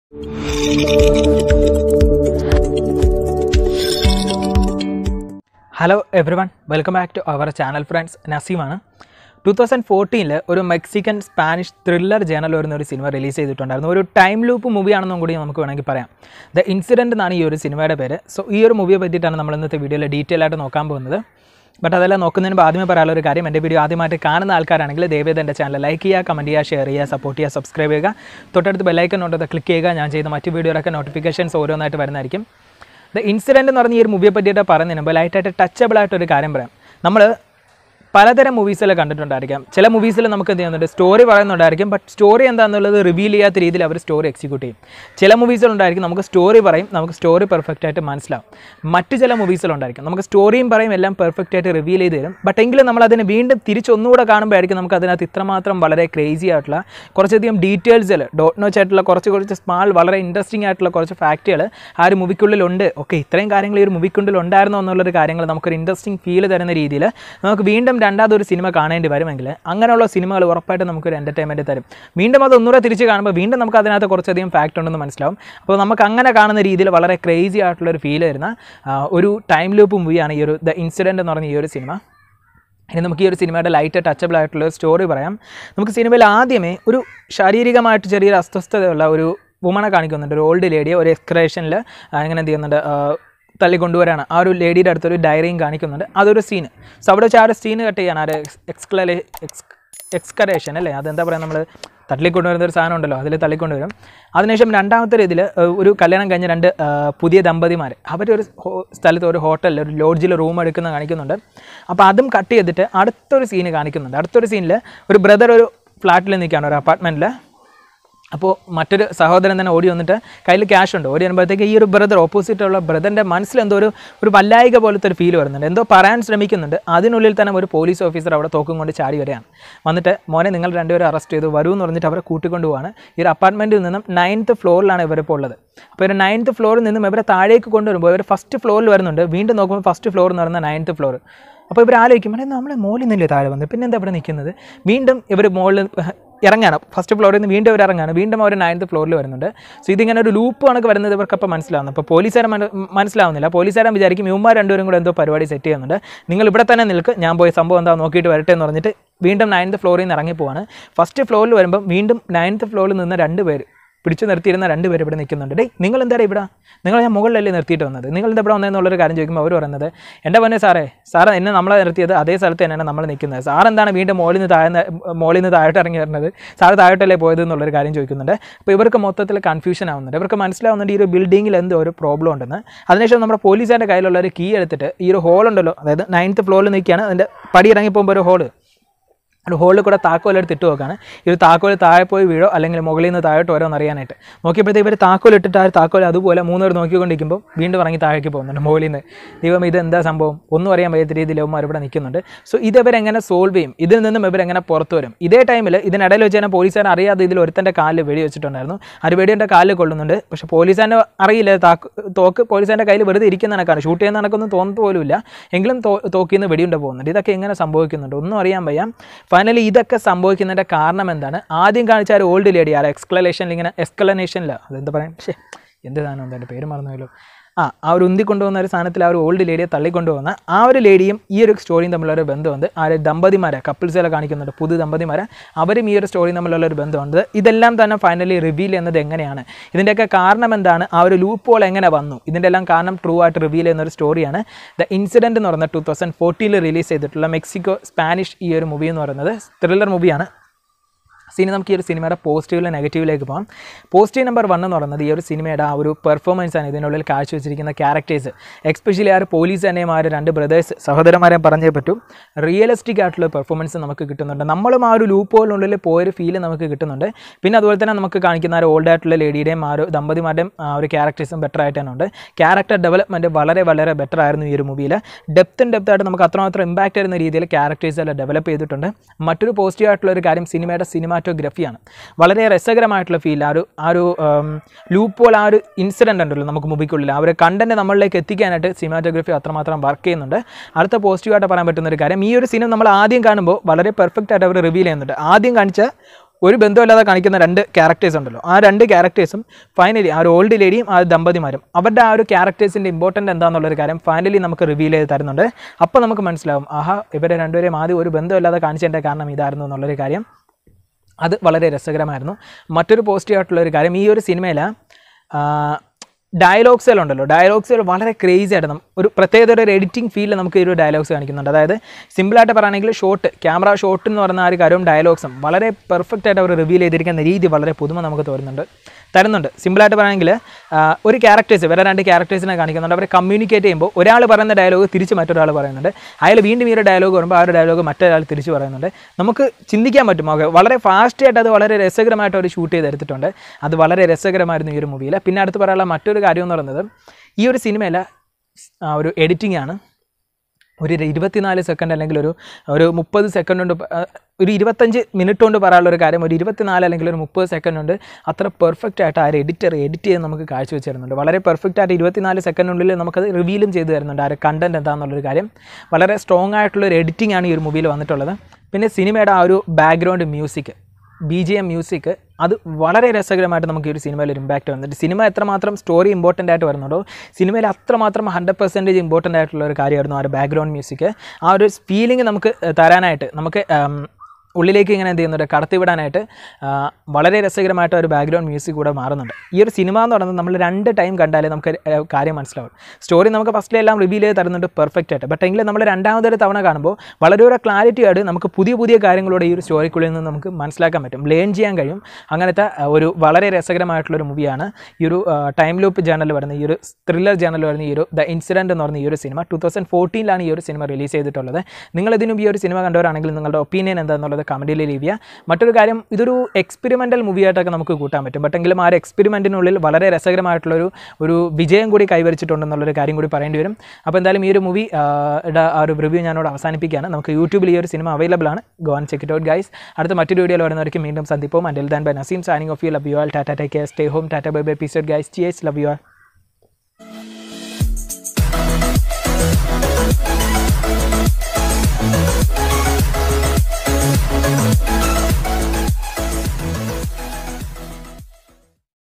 hello everyone welcome back to our channel friends നസീമാണ് two thousand ഫോർട്ടീനിൽ ഒരു Mexican Spanish thriller journal വരുന്ന ഒരു സിനിമ റിലീസ് ചെയ്തിട്ടുണ്ടായിരുന്നു ഒരു ടൈം ലൂപ്പ് മൂവിയാണെന്നും കൂടി നമുക്ക് വേണമെങ്കിൽ പറയാം ദ ഇൻസിഡൻറ്റ് എന്നാണ് ഈ ഒരു സിനിമയുടെ പേര് സോ ഈ ഒരു മൂവിയെ പറ്റിയിട്ടാണ് നമ്മൾ ഇന്നത്തെ വീഡിയോയിൽ ഡീറ്റെയിൽ ആയിട്ട് നോക്കാൻ പോകുന്നത് ബട്ട് അതെല്ലാം നോക്കുന്നതിന് മുമ്പ് ആദ്യമേ പറയാനുള്ള ഒരു കാര്യം എൻ്റെ വീഡിയോ ആദ്യമായിട്ട് കാണുന്ന ആൾക്കാരാണെങ്കിൽ ദയവേദ എൻ്റെ ചാനൽ ലൈക്ക് ചെയ്യുക കമൻറ്റ് ചെയ്യുക ഷെയർ ചെയ്യുക സപ്പോർട്ട് ചെയ്യുക സബ്സ്ക്രൈബ് ചെയ്യുക തൊട്ടടുത്ത് ബെല്ലൈക്കൺ ഉണ്ട് ക്ലിക്ക് ചെയ്യുക ഞാൻ ചെയ്യുന്ന മറ്റ് വീഡിയോയിലൊക്കെ നോട്ടിഫിക്കേഷൻസ് ഓരോന്നായിട്ട് വരുന്നതായിരിക്കും ദ ഇൻസിഡൻറ്റ് എന്ന് പറഞ്ഞ ഈ ഒരു മൂവിയെ പറ്റിയിട്ട് പറയുന്നതിന് മുമ്പ് ലൈറ്റായിട്ട് ടച്ചബിൾ ആയിട്ടൊരു കാര്യം പറയാം നമ്മൾ പലതരം മൂവീസിൽ കണ്ടിട്ടുണ്ടായിരിക്കാം ചില മൂവീസിൽ നമുക്ക് എന്ത് ചെയ്യുന്നുണ്ട് സ്റ്റോറി പറയുന്നുണ്ടായിരിക്കും ബട്ട് സ്റ്റോറി എന്താണെന്നുള്ളത് റിവീൽ ചെയ്യാത്ത രീതിയിൽ അവർ സ്റ്റോറി എക്സിക്യൂട്ട് ചെയ്യും ചില മൂവീസിലുണ്ടായിരിക്കും നമുക്ക് സ്റ്റോറി പറയും നമുക്ക് സ്റ്റോറി പെർഫെക്റ്റ് ആയിട്ട് മനസ്സിലാവും മറ്റ് ചില മൂവീസിലുണ്ടായിരിക്കും നമുക്ക് സ്റ്റോറിയും പറയും എല്ലാം പെർഫെക്റ്റ് ആയിട്ട് റിവീൽ ചെയ്ത് തരും ബട്ട് എങ്കിലും നമ്മൾ അതിനെ വീണ്ടും തിരിച്ചൊന്നുകൂടെ കാണുമ്പോഴായിരിക്കും നമുക്ക് അതിനകത്ത് ഇത്രമാത്രം വളരെ ക്രേസി ആയിട്ടുള്ള കുറച്ചധികം ഡീറ്റെയിൽസിൽ ഡോട്ട് നോച്ച് ആയിട്ടുള്ള കുറച്ച് കുറച്ച് സ്മാൾ വളരെ ഇൻട്രസ്റ്റിംഗ് ആയിട്ടുള്ള കുറച്ച് ഫാക്റ്റുകൾ ആ ഒരു മൂവിക്കുള്ളിലുണ്ട് ഓക്കെ ഇത്രയും കാര്യങ്ങൾ ഈ ഒരു മൂവിക്കുള്ളിൽ ഉണ്ടായിരുന്നോ എന്നുള്ളൊരു കാര്യങ്ങൾ നമുക്കൊരു ഇൻട്രസ്റ്റിംഗ് ഫീൽ തരുന്ന രീതിയിൽ നമുക്ക് വീണ്ടും രണ്ടാമതൊരു സിനിമ കാണേണ്ടി വരുമെങ്കിൽ അങ്ങനെയുള്ള സിനിമകൾ ഉറപ്പായിട്ട് നമുക്കൊരു എൻ്റർടൈൻമെൻറ്റ് തരും വീണ്ടും അത് ഒന്നുകൂടെ തിരിച്ച് കാണുമ്പോൾ വീണ്ടും നമുക്ക് അതിനകത്ത് കുറച്ചധികം ഫാക്റ്റ് ഉണ്ടെന്ന് മനസ്സിലാവും അപ്പോൾ നമുക്ക് അങ്ങനെ കാണുന്ന രീതിയിൽ വളരെ ക്രേസി ആയിട്ടുള്ളൊരു ഫീൽ വരുന്ന ആ, ഒരു ടൈം ലൂപ്പ് മൂവിയാണ് ഈ ഒരു ദ ഇൻസിഡൻറ്റ് എന്ന് പറഞ്ഞ ഈ ഒരു സിനിമ ഇനി നമുക്ക് ഈ ഒരു സിനിമയുടെ ലൈറ്റ് ടച്ചബിൾ ആയിട്ടുള്ള ഒരു സ്റ്റോറി പറയാം നമുക്ക് സിനിമയിൽ ആദ്യമേ ഒരു ശാരീരികമായിട്ട് ചെറിയൊരു അസ്വസ്ഥതയുള്ള ഒരു വുമണെ കാണിക്കുന്നുണ്ട് ഒരു ഓൾഡ് ലേഡിയെ ഒരു എക്സ്ക്രേഷനിൽ ഇങ്ങനെ എന്ത് ചെയ്യുന്നുണ്ട് ആ, തള്ളിക്കൊണ്ടുവരാണ് ആ ഒരു ലേഡിയുടെ അടുത്തൊരു ഡയറിയും കാണിക്കുന്നുണ്ട് അതൊരു സീന് സോ അവിടെ വെച്ച് ആ ഒരു സീന് കട്ട് ചെയ്യാണ് ആ ഒരു എക്സ്ക്ലേ എക്സ് എക്സ്കറേഷൻ അല്ലേ അതെന്താ പറയുക നമ്മൾ തള്ളിക്കൊണ്ടുവരുന്ന ഒരു സാധനം ഉണ്ടല്ലോ അതിൽ തള്ളിക്കൊണ്ടുവരും അതിനുശേഷം രണ്ടാമത്തെ രീതിയിൽ ഒരു കല്യാണം കഴിഞ്ഞ രണ്ട് ആ, പുതിയ ദമ്പതിമാർ അവരൊരു ഹോ- സ്ഥലത്ത് ഒരു ഹോട്ടലിൽ ഒരു ലോഡ്ജിൽ റൂം എടുക്കുന്ന കാണിക്കുന്നുണ്ട് അപ്പോൾ അതും കട്ട് ചെയ്തിട്ട് അടുത്തൊരു സീന് കാണിക്കുന്നുണ്ട് അടുത്തൊരു സീനിൽ ഒരു ബ്രദർ ഒരു ഫ്ലാറ്റിൽ നിൽക്കുകയാണ് ഒരു അപ്പാർട്ട്മെൻറ്റിൽ അപ്പോൾ മറ്റൊരു സഹോദരൻ തന്നെ ഓടി വന്നിട്ട് കയ്യിൽ ക്യാഷ് ഉണ്ട് ഓടി വരുമ്പോഴത്തേക്ക് ഈ ഒരു ബ്രദർ ഓപ്പോസിറ്റുള്ള ബ്രദറിൻ്റെ മനസ്സിൽ എന്തോ ഒരു ഒരു വല്ലായിക പോലത്തെ ഒരു ഫീൽ വരുന്നുണ്ട് എന്തോ പറയാൻ ശ്രമിക്കുന്നുണ്ട് അതിനുള്ളിൽ തന്നെ ഒരു പോലീസ് ഓഫീസർ അവിടെ തോക്കും കൊണ്ട് ചാടി വരികയാണ് വന്നിട്ട് മോനെ നിങ്ങൾ രണ്ടുപേരും അറസ്റ്റ് ചെയ്തു വരൂ എന്ന് പറഞ്ഞിട്ട് അവരെ കൂട്ടിക്കൊണ്ട് പോവാണ് ഈ ഒരു അപ്പാർട്ട്മെൻറ്റിൽ നിന്നും നയൻത്ത് ഫ്ലോറിലാണ് ഇവരിപ്പോൾ ഉള്ളത് അപ്പോൾ ഒരു നയൻത്ത് ഫ്ലോറിൽ നിന്നും ഇവരെ താഴേക്ക് കൊണ്ടുവരുമ്പോൾ ഇവർ ഫസ്റ്റ് ഫ്ലോറിൽ വരുന്നുണ്ട് വീണ്ടും നോക്കുമ്പോൾ ഫസ്റ്റ് ഫ്ലോർ എന്ന് പറയുന്നത് നയൻത്ത് ഫ്ലോർ അപ്പോൾ ഇവർ ആലോചിക്കും "എടാ, നമ്മൾ മോളിൽ നിന്നല്ലേ താഴെ വന്നത് പിന്നെ എന്താ ഇവിടെ നിൽക്കുന്നത് വീണ്ടും ഇവർ മുകളിൽ ഇറങ്ങാണ് ഫസ്റ്റ് ഫ്ലോറിൽ നിന്ന് വീണ്ടും ഇവർ ഇറങ്ങാണ് വീണ്ടും അവർ നയൻത്ത് ഫ്ലോറിൽ വരുന്നുണ്ട് സോ ഇതിങ്ങനെ ഒരു ലൂപ്പ് കണക്ക് വരുന്നത് ഇവർക്കപ്പോൾ മനസ്സിലാവുന്നു അപ്പോൾ പോലീസുകാരൻ മന- മനസ്സിലാവുന്നില്ല പോലീസുകാരൻ വിചാരിക്കും ഇവന്മാർ രണ്ടുപേരും കൂടെ എന്തോ പരിപാടി സെറ്റ് ചെയ്യുന്നുണ്ട് നിങ്ങൾ ഇവിടെ തന്നെ നിൽക്ക് ഞാൻ പോയി സംഭവം എന്താ നോക്കിയിട്ട് വരട്ടെ എന്ന് പറഞ്ഞിട്ട് വീണ്ടും നയൻത്ത് ഫ്ലോറിൽ നിന്ന് ഇറങ്ങി പോവാണ് ഫസ്റ്റ് ഫ്ലോറിൽ വരുമ്പോൾ വീണ്ടും നയൻത്ത് ഫ്ലോറിൽ നിന്ന് രണ്ട് പേര് പിടിച്ചു നിർത്തിയിരുന്ന രണ്ട് പേര് ഇവിടെ നിൽക്കുന്നുണ്ട് ഡേയ് നിങ്ങൾ എന്താ ഇവിടെ നിങ്ങൾ ഞാൻ മുകളിലല്ലേ നിർത്തിയിട്ട് വന്നത് നിങ്ങൾ എന്താ ഇവിടെ വന്നതെന്നുള്ളൊരു കാര്യം ചോദിക്കുമ്പോൾ അവർ പറയുന്നത് എൻ്റെ പൊന്നെ സാറേ സാറ് എന്നെ നമ്മളെ നിർത്തിയത് അതേ സ്ഥലത്ത് തന്നെയാണ് നമ്മൾ നിൽക്കുന്നത് സാർ എന്താണ് വീണ്ടും മോളിൽ നിന്ന് താഴെ മോളിൽ നിന്ന് താഴോട്ട് ഇറങ്ങി വരുന്നത് സാറ് താഴോട്ടല്ലേ പോയത് എന്നുള്ളൊരു കാര്യം ചോദിക്കുന്നുണ്ട് അപ്പോൾ ഇവർക്ക് മൊത്തത്തിൽ കൺഫ്യൂഷൻ ആവുന്നുണ്ട് ഇവർക്ക് മനസ്സിലാവുന്നുണ്ട് ഈ ഒരു ബിൽഡിങ്ങിൽ എന്തോ ഒരു പ്രോബ്ലം ഉണ്ടെന്ന് അതിനുശേഷം നമ്മുടെ പോലീസുകാരുടെ കയ്യിലുള്ള ഒരു കീ എടുത്തിട്ട് ഈ ഒരു ഹോൾ ഉണ്ടല്ലോ അതായത് നയൻത്ത് ഫ്ലോറിൽ നിൽക്കുകയാണ് അതിൻ്റെ പടി ഇറങ്ങി പോകുമ്പോൾ ഒരു ഹോള് ഒരു ഹോളിൽ കൂടെ താക്കോലെടുത്ത് ഇട്ട് നോക്കാണ് ഈ ഒരു താക്കോൽ താഴെ പോയി വീഴോ അല്ലെങ്കിൽ മുകളിൽ നിന്ന് താഴോട്ട് വരോ എന്നറിയാനായിട്ട് നോക്കിയപ്പോഴത്തേക്ക് ഇവർ താക്കോൽ ഇട്ടിട്ട് ആ ഒരു താക്കോൽ അതുപോലെ മൂന്നുപേർ നോക്കിക്കൊണ്ടിരിക്കുമ്പോൾ വീണ്ടും ഇറങ്ങി താഴേക്ക് പോകുന്നുണ്ട് മുകളിൽ നിന്ന് ദൈവം ഇത് എന്താ സംഭവം ഒന്നും അറിയാൻ വയ്യാത്ത രീതിയിൽ അവന്മാർ ഇവിടെ നിൽക്കുന്നുണ്ട് സോ ഇത് ഇവരെങ്ങനെ സോൾവ് ചെയ്യും ഇതിൽ നിന്നും ഇവരെങ്ങനെ പുറത്തു വരും ഇതേ ടൈമിൽ ഇതിനിടയിൽ വെച്ച് തന്നെ പോലീസുകാരൻ അറിയാതെ ഇതിൽ ഒരുത്തൻ്റെ കാലിൽ വെടി വെച്ചിട്ടുണ്ടായിരുന്നു ആ ഒരു വെടിയുടെ കാലിൽ കൊള്ളുന്നുണ്ട് പക്ഷേ പോലീസുകാരന് അറിയില്ല താക്ക് തോക്ക് പോലീസുകാരൻ്റെ കയ്യിൽ വെറുതെ ഇരിക്കുന്ന കണക്കാണ് ഷൂട്ട് ചെയ്യുന്ന കണക്കൊന്നും തോന്നുന്നത് പോലുമില്ല എങ്കിലും തോ തോക്കിൽ നിന്ന് വെടിയുണ്ട പോകുന്നുണ്ട് ഇതൊക്കെ എങ്ങനെ സംഭവിക്കുന്നുണ്ട് ഒന്നും അറിയാൻ വയ്യ ഫൈനലി ഇതൊക്കെ സംഭവിക്കുന്നതിൻ്റെ കാരണം എന്താണ് ആദ്യം കാണിച്ച ആ ഒരു ഓൾഡ് ലേഡി ആ എക്സ്ക്ലനേഷനിൽ ഇങ്ങനെ എക്സ്ക്ലനേഷനില്ല അതെന്താ പറയാം പക്ഷേ എന്ത് സാധനം ഉണ്ട് എൻ്റെ പേര് മറന്നുപോയല്ലോ ആ ആ ഒരു ഉന്തി കൊണ്ടുപോകുന്ന ഒരു സാധനത്തിൽ ആ ഒരു ഓൾഡ് ലേഡിയെ തള്ളിക്കൊണ്ടുപോകുന്ന ആ ഒരു ലേഡിയും ഈ ഒരു സ്റ്റോറിയും തമ്മിലുള്ള ഒരു ബന്ധമുണ്ട് ആ ഒരു ദമ്പതിമാരെ കപ്പിൾസിലെ കാണിക്കുന്നുണ്ട് പുതു ദമ്പതിമാരെ അവരും ഈ ഒരു സ്റ്റോറിയും തമ്മിലുള്ള ഒരു ബന്ധമുണ്ട് ഇതെല്ലാം തന്നെ ഫൈനലി റിവീൽ ചെയ്യുന്നത് എങ്ങനെയാണ് ഇതിൻ്റെയൊക്കെ കാരണം എന്താണ് ആ ഒരു ലൂപ്പ് ഹോൾ എങ്ങനെ വന്നു ഇതിൻ്റെ എല്ലാം കാരണം ട്രൂ ആയിട്ട് റിവീൽ ചെയ്യുന്ന ഒരു സ്റ്റോറിയാണ് ദ ഇൻസിഡൻറ്റ് എന്ന് പറയുന്നത് ടു തൗസൻഡ് ഫോർട്ടീനിൽ റിലീസ് ചെയ്തിട്ടുള്ള മെക്സിക്കോ സ്പാനിഷ് ഈ ഒരു മൂവി എന്ന് പറയുന്നത് ത്രില്ലർ മൂവിയാണ് സിനി നമുക്ക് ഈ ഒരു സിനിമയുടെ പോസിറ്റീവിലെ നെഗറ്റീവിലേക്ക് പോകാം പോസിറ്റീവ് നമ്പർ വൺ എന്ന് പറയുന്നത് ഈ ഒരു സിനിമയുടെ ആ ഒരു പെർഫോമൻസ് ആണ് ഇതിനുള്ളിൽ കാഴ്ചവെച്ചിരിക്കുന്ന ക്യാരക്ടേഴ്സ് എക്സ്പെഷ്യലി ആ ഒരു പോലീസ് തന്നെയും ആ ഒരു രണ്ട് ബ്രദേഴ്സ് സഹോദരന്മാരെ പറഞ്ഞേ പറ്റൂ റിയലിസ്റ്റിക് ആയിട്ടുള്ള പെർഫോമൻസ് നമുക്ക് കിട്ടുന്നുണ്ട് നമ്മളും ആ ഒരു ലൂപ്പ് ഹോളിനുള്ളിൽ പോയൊരു ഫീല് നമുക്ക് കിട്ടുന്നുണ്ട് പിന്നെ അതുപോലെ തന്നെ നമുക്ക് കാണിക്കുന്ന ആ ഒരു ഓൾഡ് ആയിട്ടുള്ള ലേഡിയുടെയും ആ ഒരു ദമ്പതിമാരുടെയും ആ ഒരു ക്യാരക്ടേഴ്സും ബെറ്റർ ആയിട്ട് തന്നെ ഉണ്ട് ക്യാരക്ടർ ഡെവലപ്മെൻറ്റ് വളരെ വളരെ ബെറ്റർ ആയിരുന്നു ഈ ഒരു മൂവിയിൽ ഡെപ്തും ഡെപ്ത് ആയിട്ട് നമുക്ക് അത്രമാത്രം ഇമ്പാക്റ്റ് വരുന്ന രീതിയിൽ ക്യാരക്ടേഴ്സ് എല്ലാം ഡെവലപ്പ് ചെയ്തിട്ടുണ്ട് മറ്റൊരു പോസിറ്റീവ് ആയിട്ടുള്ള ഒരു കാര്യം സിനിമയുടെ സിനിമാറ്റോഗ്രഫിയാണ് വളരെ രസകരമായിട്ടുള്ള ഫീൽ ആ ഒരു ആ ഒരു ലൂപ്പോൾ ആ ഒരു ഇൻസിഡൻ്റ് ഉണ്ടല്ലോ നമുക്ക് മൂവിക്കുള്ളിൽ ആ ഒരു കണ്ടന്റ് നമ്മളിലേക്ക് എത്തിക്കാനായിട്ട് സിനിമാറ്റോഗ്രഫി അത്രമാത്രം വർക്ക് ചെയ്യുന്നുണ്ട് അടുത്ത പോസിറ്റീവായിട്ട് പറയാൻ പറ്റുന്ന ഒരു കാര്യം ഈ ഒരു സിനിമ നമ്മൾ ആദ്യം കാണുമ്പോൾ വളരെ പെർഫെക്റ്റ് ആയിട്ട് അവർ റിവീൽ ചെയ്യുന്നുണ്ട് ആദ്യം കാണിച്ച ഒരു ബന്ധമില്ലാതെ കാണിക്കുന്ന രണ്ട് ക്യാരക്ടേഴ്സ് ഉണ്ടല്ലോ ആ രണ്ട് ക്യാരക്ടേഴ്സും ഫൈനലി ആ ഒരു ഓൾഡ് ലേഡിയും ആ ദമ്പതിമാരും അവരുടെ ആ ഒരു ക്യാരക്ടേഴ്സിൻ്റെ ഇമ്പോർട്ടൻ്റ് എന്താണെന്നുള്ളൊരു കാര്യം ഫൈനലി നമുക്ക് റിവീൽ ചെയ്ത് തരുന്നുണ്ട് അപ്പോൾ നമുക്ക് മനസ്സിലാവും ആഹാ ഇവരെ രണ്ടുപേരെയും ആദ്യം ഒരു ബന്ധമില്ലാതെ കാണിച്ചതിൻ്റെ കാരണം ഇതായിരുന്നു എന്നുള്ളൊരു കാര്യം അത് വളരെ രസകരമായിരുന്നു മറ്റൊരു പോസിറ്റീവ് ആയിട്ടുള്ള ഒരു കാര്യം ഈ ഒരു സിനിമയിൽ ഡയലോഗ്സുകൾ ഉണ്ടല്ലോ ഡയലോഗ്സുകൾ വളരെ ക്രേസി ആയിട്ട് നം- ഒരു പ്രത്യേകത ഒരു എഡിറ്റിംഗ് ഫീലിൽ നമുക്ക് ഈ ഒരു ഡയലോഗ്സ് കാണിക്കുന്നുണ്ട് അതായത് സിമ്പിളായിട്ട് പറയുകയാണെങ്കിൽ ഷോട്ട് ക്യാമറ ഷോട്ട് എന്ന് പറയുന്ന ആ ഒരു കാര്യവും ഡയലോഗ്സും വളരെ പെർഫെക്റ്റ് ആയിട്ട് അവർ റിവീൽ ചെയ്തിരിക്കുന്ന രീതി വളരെ പുതുമ നമുക്ക് തോന്നുന്നുണ്ട് തരുന്നുണ്ട് സിമ്പിളായിട്ട് പറയുകയാണെങ്കിൽ ആ, ഒരു ക്യാരക്ടേഴ്സ് വേറെ രണ്ട് ക്യാരക്ടേഴ്സിനെ കാണിക്കുന്നുണ്ട് അവർ കമ്മ്യൂണിക്കേറ്റ് ചെയ്യുമ്പോൾ ഒരാൾ പറയുന്ന ഡയലോഗ് തിരിച്ച് മറ്റൊരാൾ പറയുന്നുണ്ട് അയാൾ വീണ്ടും ഈ ഒരു ഡയലോഗ് വരുമ്പോൾ ആ ഒരു ഡയലോഗ് മറ്റൊരാൾ തിരിച്ച് പറയുന്നുണ്ട് നമുക്ക് ചിന്തിക്കാൻ പറ്റും ഓക്കെ വളരെ ഫാസ്റ്റ് ആയിട്ട് അത് വളരെ രസകരമായിട്ട് അവർ ഷൂട്ട് ചെയ്തെടുത്തിട്ടുണ്ട് അത് വളരെ രസകരമായിരുന്നു ഈ ഒരു മൂവിയിൽ പിന്നെ അടുത്ത് പറയാനുള്ള മറ്റൊരു കാര്യം എന്ന് പറയുന്നത് ഈ ഒരു സിനിമയിലെ ആ ഒരു എഡിറ്റിംഗ് ആണ് ഒരു ഇരുപത്തിനാല് സെക്കൻഡ് അല്ലെങ്കിൽ ഒരു ഒരു മുപ്പത് സെക്കൻഡ് കൊണ്ട് പ- ആ, ഒരു ഇരുപത്തഞ്ച് മിനിറ്റ് കൊണ്ട് പറയാനുള്ള ഒരു കാര്യം ഒരു ഇരുപത്തിനാല് അല്ലെങ്കിൽ ഒരു മുപ്പത് സെക്കൻഡ് കൊണ്ട് അത്ര പെർഫെക്റ്റ് ആയിട്ട് ആ ഒരു എഡിറ്റർ എഡിറ്റ് ചെയ്ത് നമുക്ക് കാഴ്ചവെച്ച് തരുന്നുണ്ട് വളരെ പെർഫെക്റ്റ് ആയിട്ട് ഇരുപത്തിനാല് സെക്കൻഡിനുള്ളിൽ നമുക്കത് റിവീലും ചെയ്ത് തരുന്നുണ്ട് ആ ഒരു കണ്ടന്റ് എന്താണെന്നുള്ളൊരു കാര്യം വളരെ സ്ട്രോങ് ആയിട്ടുള്ള ഒരു എഡിറ്റിംഗ് ആണ് ഈ ഒരു മൂവിയിൽ വന്നിട്ടുള്ളത് പിന്നെ സിനിമയുടെ ആ ഒരു background music B G M music അത് വളരെ രസകരമായിട്ട് നമുക്ക് ഈ ഒരു സിനിമയിൽ ഒരു ഇമ്പാക്റ്റ് വന്നിട്ട് സിനിമ എത്രമാത്രം സ്റ്റോറി ഇമ്പോർട്ടൻ്റ് ആയിട്ട് വരുന്നുണ്ടോ സിനിമയിൽ അത്രമാത്രം ഹൺഡ്രഡ് പെർസെൻറ്റേജ് ഇമ്പോർട്ടൻ്റ് ആയിട്ടുള്ള ഒരു കാര്യമായിരുന്നു ആ ഒരു ബാക്ക്ഗ്രൗണ്ട് മ്യൂസിക് ആ ഒരു ഫീലിംഗ് നമുക്ക് ഏഹ്, തരാനായിട്ട് നമുക്ക് ഉം, ഉള്ളിലേക്ക് ഇങ്ങനെ എന്ത് ചെയ്യുന്നുണ്ട് കടത്തിവിടാനായിട്ട് ആ, വളരെ രസകരമായിട്ട് ഒരു ബാക്ക്ഗ്രൗണ്ട് മ്യൂസിക് കൂടെ മാറുന്നുണ്ട് ഈ ഒരു സിനിമ എന്ന് പറയുന്നത് നമ്മൾ രണ്ട് ടൈം കണ്ടാലേ നമുക്ക് ഏഹ്, കാര്യം മനസ്സിലാവും സ്റ്റോറി നമുക്ക് ഫസ്റ്റിലെല്ലാം റിവീൽ ചെയ്ത് തരുന്നുണ്ട് പെർഫെക്റ്റ് ആയിട്ട് ബട്ട് എങ്കിലും നമ്മൾ രണ്ടാമതൊരു തവണ കാണുമ്പോൾ വളരെ ഒരു ക്ലാരിറ്റി ആയിട്ട് നമുക്ക് പുതിയ പുതിയ കാര്യങ്ങളോട് ഈ ഒരു സ്റ്റോറിക്കുള്ളിൽ നിന്ന് നമുക്ക് മനസ്സിലാക്കാൻ പറ്റും ലേൺ ചെയ്യാൻ കഴിയും അങ്ങനത്തെ ആ, ഒരു വളരെ രസകരമായിട്ടുള്ള ഒരു മൂവിയാണ് ഈ ഒരു ടൈം ലൂപ്പ് ജേണൽ വരുന്ന ഈ ഒരു ത്രില്ലർ ജേണൽ വരുന്ന ഈ ഒരു ദ ഇൻസിഡൻറ്റ് എന്ന് പറഞ്ഞ ഈ ഒരു സിനിമ ടു തൗസൻഡ് ഫോർട്ടീനിലാണ് ഈ ഒരു സിനിമ റിലീസ് ചെയ്തിട്ടുള്ളത് നിങ്ങൾ ഇതിനും ഈ ഒരു സിനിമ കണ്ടവരാണെങ്കിൽ നിങ്ങളുടെ ഒപ്പീനിയൻ എന്താണെന്നുള്ളത് കമൻറ്റിൽ ലീവ് ചെയ്യുക മറ്റൊരു കാര്യം ഇതൊരു എക്സ്പെരിമെൻ്റൽ മൂവി ആയിട്ടൊക്കെ നമുക്ക് കൂട്ടാൻ പറ്റും ബട്ട് എങ്കിലും ആ ഒരു എക്സ്പെരിമെൻറ്റിനുള്ളിൽ വളരെ രസകരമായിട്ടുള്ളൊരു ഒരു വിജയം കൂടി കൈവരിച്ചിട്ടുണ്ടെന്നുള്ളൊരു കാര്യം കൂടി പറയേണ്ടി വരും അപ്പോൾ എന്തായാലും ഈ ഒരു മൂവി ആ ഒരു റിവ്യൂ ഞാനോട് അവസാനിപ്പിക്കുകയാണ് നമുക്ക് യൂട്യൂബിൽ ഈ ഒരു സിനിമ അവൈലബിൾ ആണ് go and check it out guys അടുത്ത മറ്റൊരു വീഡിയോയിൽ വരുന്നവർക്ക് വീണ്ടും സന്ദിപ്പവും until then bye Naseem signing off you love you all tata take care stay home tata bye bye peace guys cheers love you all